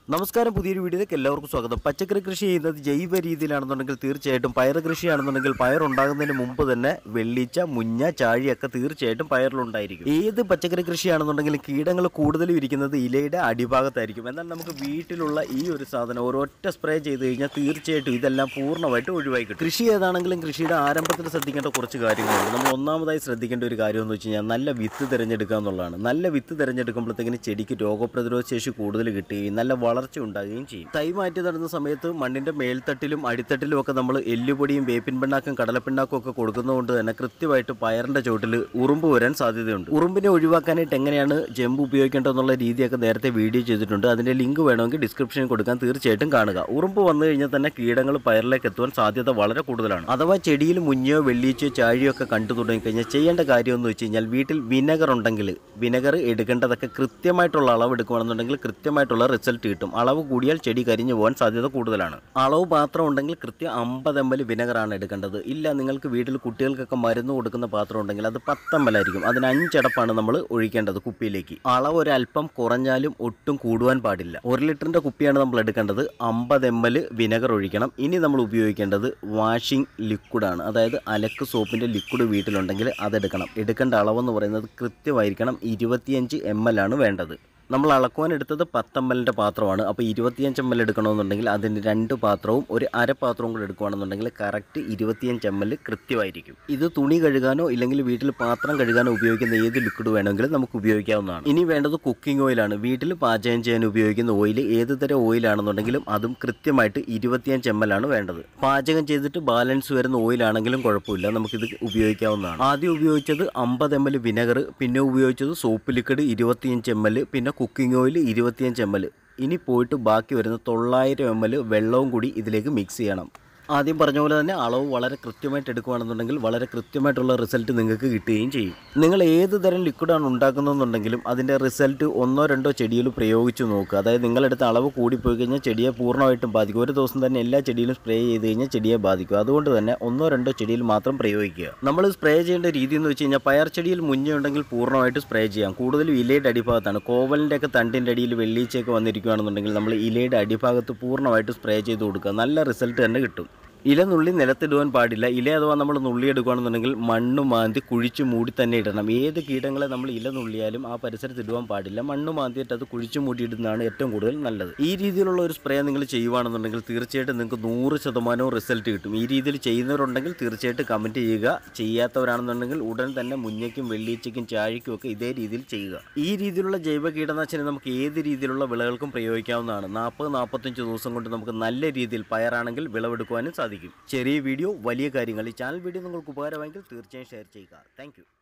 നമസ്കാരം പുതിയൊരു വീഡിയോയിലേക്ക് എല്ലാവർക്കും സ്വാഗതം പച്ചക്കറി കൃഷി ചെയ്യുന്നത് ജൈവ രീതിയിലാണെന്നുണ്ടെങ്കിൽ തീർച്ചയായിട്ടും പയർ കൃഷിയാണെന്നുണ്ടെങ്കിൽ പയർ ഉണ്ടാകുന്നതിന് മുമ്പ് തന്നെ വെള്ളിച്ച മുഞ്ഞ ചാഴിയൊക്കെ തീർച്ചയായിട്ടും പയറിലുണ്ടായിരിക്കും ഏത് പച്ചക്കറി കൃഷിയാണെന്നുണ്ടെങ്കിലും കീടങ്ങൾ കൂടുതലും ഇരിക്കുന്നത് ഇലയുടെ അടിഭാഗത്തായിരിക്കും എന്നാൽ നമുക്ക് വീട്ടിലുള്ള ഈ ഒരു സാധനം ഒരൊറ്റ സ്പ്രേ ചെയ്ത് കഴിഞ്ഞാൽ തീർച്ചയായിട്ടും ഇതെല്ലാം പൂർണ്ണമായിട്ട് ഒഴിവായി കിട്ടും കൃഷി ഏതാണെങ്കിലും കൃഷിയുടെ ആരംഭത്തിൽ ശ്രദ്ധിക്കേണ്ട കുറച്ച് കാര്യങ്ങളുണ്ട് നമ്മൾ ഒന്നാമതായി ശ്രദ്ധിക്കേണ്ട ഒരു കാര്യം എന്ന് വെച്ച് കഴിഞ്ഞാൽ നല്ല വിത്ത് തിരഞ്ഞെടുക്കുക എന്നുള്ളതാണ് നല്ല വിത്ത് തിരഞ്ഞെടുക്കുമ്പോഴത്തേക്കിന് ചെടിക്ക് രോഗപ്രതിരോധ ശേഷി കൂടുതൽ കിട്ടുകയും നല്ല വളർച്ച ഉണ്ടാകുകയും ചെയ്യും തൈ മാറ്റി നടുന്ന സമയത്ത് മണ്ണിന്റെ മേൽത്തട്ടിലും അടിത്തട്ടിലും ഒക്കെ നമ്മൾ എല്ലുപൊടിയും വേപ്പിൻ പിണ്ണാക്കും കടലപ്പിണ്ണാക്കും ഒക്കെ കൊടുക്കുന്നതുകൊണ്ട് തന്നെ കൃത്യമായിട്ട് പയറിന്റെ ചോട്ടിൽ ഉറുമ്പ് വരാൻ സാധ്യതയുണ്ട് ഉറുമ്പിനെ ഒഴിവാക്കാനായിട്ട് എങ്ങനെയാണ് ജമ്പ് ഉപയോഗിക്കേണ്ടതെന്നുള്ള രീതിയൊക്കെ നേരത്തെ വീഡിയോ ചെയ്തിട്ടുണ്ട് അതിന്റെ ലിങ്ക് വേണമെങ്കിൽ ഡിസ്ക്രിപ്ഷനിൽ കൊടുക്കാൻ തീർച്ചയായിട്ടും കാണുക ഉറുമ്പ് വന്നു കഴിഞ്ഞാൽ തന്നെ കീടങ്ങൾ പയറിലേക്ക് എത്തുവാൻ സാധ്യത വളരെ കൂടുതലാണ് അഥവാ ചെടിയിൽ മുഞ്ഞയോ വെള്ളിച്ചോ ചാഴിയോ ഒക്കെ കണ്ടു തുടങ്ങിക്കഴിഞ്ഞാൽ ചെയ്യേണ്ട കാര്യം എന്ന് വെച്ച് കഴിഞ്ഞാൽ വീട്ടിൽ വിനെഗർ ഉണ്ടെങ്കിൽ വിനെഗർ എടുക്കേണ്ടതൊക്കെ കൃത്യമായിട്ടുള്ള അളവ് എടുക്കുകയാണെന്നുണ്ടെങ്കിൽ കൃത്യമായിട്ടുള്ള റിസൾട്ട് കിട്ടും അളവ് കൂടിയാൽ ചെടി കരിഞ്ഞു പോകാൻ സാധ്യത കൂടുതലാണ് അളവ് പാത്രം ഉണ്ടെങ്കിൽ കൃത്യം അമ്പത് എം എൽ വിനെഗറാണ് എടുക്കേണ്ടത് ഇല്ല നിങ്ങൾക്ക് വീട്ടിൽ കുട്ടികൾക്കൊക്കെ മരുന്ന് കൊടുക്കുന്ന പാത്രം ഉണ്ടെങ്കിൽ അത് പത്ത് എം എൽ ആയിരിക്കും അതിന് അഞ്ചടപ്പാണ് നമ്മൾ ഒഴിക്കേണ്ടത് കുപ്പിയിലേക്ക് അളവ് ഒരല്പം കുറഞ്ഞാലും ഒട്ടും കൂടുവാൻ പാടില്ല ഒരു ലിറ്ററിന്റെ കുപ്പിയാണ് നമ്മൾ എടുക്കേണ്ടത് അമ്പത് എം എൽ വിനെഗർ ഒഴിക്കണം ഇനി നമ്മൾ ഉപയോഗിക്കേണ്ടത് വാഷിംഗ് ലിക്വിഡാണ് അതായത് അലക്ക് സോപ്പിന്റെ ലിക്വിഡ് വീട്ടിലുണ്ടെങ്കിൽ അതെടുക്കണം എടുക്കേണ്ട അളവെന്ന് പറയുന്നത് കൃത്യമായിരിക്കണം ഇരുപത്തിയഞ്ച് എം എൽ ആണ് വേണ്ടത് നമ്മൾ അളക്കുവാൻ എടുത്തത് പത്ത് എം എല്ലിൻ്റെ പാത്രമാണ് അപ്പോൾ ഇരുപത്തിയഞ്ച് എം എൽ എടുക്കണമെന്നുണ്ടെങ്കിൽ അതിന് രണ്ട് പാത്രവും ഒരു അര പാത്രവും കൂടെ എടുക്കുകയാണെന്നുണ്ടെങ്കിൽ കറക്റ്റ് ഇരുപത്തിയഞ്ച് എം എൽ കൃത്യമായിരിക്കും ഇത് തുണി കഴുകാനോ ഇല്ലെങ്കിൽ വീട്ടിൽ പാത്രം കഴുകാനോ ഉപയോഗിക്കുന്ന ഏത് ലിക്വിഡ് വേണമെങ്കിലും നമുക്ക് ഉപയോഗിക്കാവുന്നതാണ് ഇനി വേണ്ടത് കുക്കിംഗ് ഓയിലാണ് വീട്ടിൽ പാചകം ചെയ്യാൻ ഉപയോഗിക്കുന്ന ഓയിൽ ഏത് തരം ഓയിലാണെന്നുണ്ടെങ്കിലും അതും കൃത്യമായിട്ട് ഇരുപത്തിയഞ്ച് എം എൽ ആണ് വേണ്ടത് പാചകം ചെയ്തിട്ട് ബാലൻസ് വരുന്ന ഓയിലാണെങ്കിലും കുഴപ്പമില്ല നമുക്കിത് ഉപയോഗിക്കാവുന്നതാണ് ആദ്യം ഉപയോഗിച്ചത് അമ്പത് എം എൽ വിനെഗർ പിന്നെ ഉപയോഗിച്ചത് സോപ്പ് ലിക്വിഡ് ഇരുപത്തിയഞ്ച് എം എൽ പിന്നെ കുക്കിംഗ് ഓയിൽ ഇരുപത്തിയഞ്ച് എം എൽ ഇനി പോയിട്ട് ബാക്കി വരുന്ന തൊള്ളായിരം എം എൽ വെള്ളവും കൂടി ഇതിലേക്ക് മിക്സ് ചെയ്യണം ആദ്യം പറഞ്ഞ പോലെ തന്നെ അളവ് വളരെ കൃത്യമായിട്ട് എടുക്കുകയാണെന്നുണ്ടെങ്കിൽ വളരെ കൃത്യമായിട്ടുള്ള റിസൾട്ട് നിങ്ങൾക്ക് കിട്ടുകയും ചെയ്യും നിങ്ങൾ ഏത് തരം ലിക്വിഡാണ് ഉണ്ടാക്കുന്നതെന്നുണ്ടെങ്കിലും അതിൻ്റെ റിസൾട്ട് ഒന്നോ രണ്ടോ ചെടിയിൽ പ്രയോഗിച്ച് നോക്കുക അതായത് നിങ്ങളെടുത്ത് അളവ് കൂടിപ്പോയി കഴിഞ്ഞാൽ ചെടിയെ പൂർണ്ണമായിട്ടും ബാധിക്കും ഒരു ദിവസം തന്നെ എല്ലാ ചെടിയിലും സ്പ്രേ ചെയ്ത് കഴിഞ്ഞാൽ ചെടിയെ ബാധിക്കും അതുകൊണ്ട് തന്നെ ഒന്നോ രണ്ടോ ചെടിയിൽ മാത്രം പ്രയോഗിക്കുക നമ്മൾ സ്പ്രേ ചെയ്യേണ്ട രീതി എന്ന് വെച്ച് കഴിഞ്ഞാൽ പയർ ചെടിയിൽ മുഞ്ഞുണ്ടെങ്കിൽ പൂർണ്ണമായിട്ട് സ്പ്രേ ചെയ്യാം കൂടുതലും ഇലയുടെ അടിഭാഗത്താണ് കോവലിൻ്റെ ഒക്കെ തണ്ടിൻ്റെ അടിയിൽ വെള്ളീച്ചയൊക്കെ വന്നിരിക്കുകയാണെന്നുണ്ടെങ്കിൽ നമ്മൾ ഇലയുടെ അടിഭാഗത്ത് പൂർണ്ണമായിട്ട് സ്പ്രേ ചെയ്ത് കൊടുക്കുക നല്ല റിസൾട്ട് തന്നെ കിട്ടും ഇല നുള്ളി നിലത്തിടുവാൻ പാടില്ല ഇല അഥവാ നമ്മൾ നുള്ളി എടുക്കുകയാണെന്നുണ്ടെങ്കിൽ മണ്ണ് മാന്തി കുഴിച്ച് മൂടി തന്നെ ഇടണം ഏത് കീടങ്ങളെ നമ്മൾ ഇല നുള്ളിയാലും ആ പരിസരത്ത് ഇടുവാൻ പാടില്ല മണ്ണ് മാന്തിയിട്ട് അത് കുഴിച്ച് മൂടിയിടുന്നതാണ് ഏറ്റവും കൂടുതൽ നല്ലത് ഈ രീതിയിലുള്ള ഒരു സ്പ്രേ നിങ്ങൾ ചെയ്യുവാണെന്നുണ്ടെങ്കിൽ തീർച്ചയായിട്ടും നിങ്ങൾക്ക് നൂറ് ശതമാനവും റിസൾട്ട് കിട്ടും ഈ രീതിയിൽ ചെയ്യുന്നവരുണ്ടെങ്കിൽ തീർച്ചയായിട്ടും കമൻറ്റ് ചെയ്യുക ചെയ്യാത്തവരാണെന്നുണ്ടെങ്കിൽ ഉടൻ തന്നെ മുഞ്ഞയ്ക്കും വെള്ളീച്ചയ്ക്കും ചാഴിക്കും ഒക്കെ ഇതേ രീതിയിൽ ചെയ്യുക ഈ രീതിയിലുള്ള ജൈവ കീടനാശിനി നമുക്ക് ഏത് രീതിയിലുള്ള വിളകൾക്കും പ്രയോഗിക്കാവുന്നതാണ് നാൽപ്പത് നാൽപ്പത്തഞ്ച് ദിവസം കൊണ്ട് നമുക്ക് നല്ല രീതിയിൽ പയറാണെങ്കിൽ വിളവെടുക്കുവാനും സാധിക്കും ചെറിയ വീഡിയോ വലിയ കാര്യങ്ങൾ ഈ ചാനൽ വീഡിയോ നിങ്ങൾക്ക് ഉപകാരമെങ്കിൽ തീർച്ചയായും ഷെയർ ചെയ്യുക താങ്ക്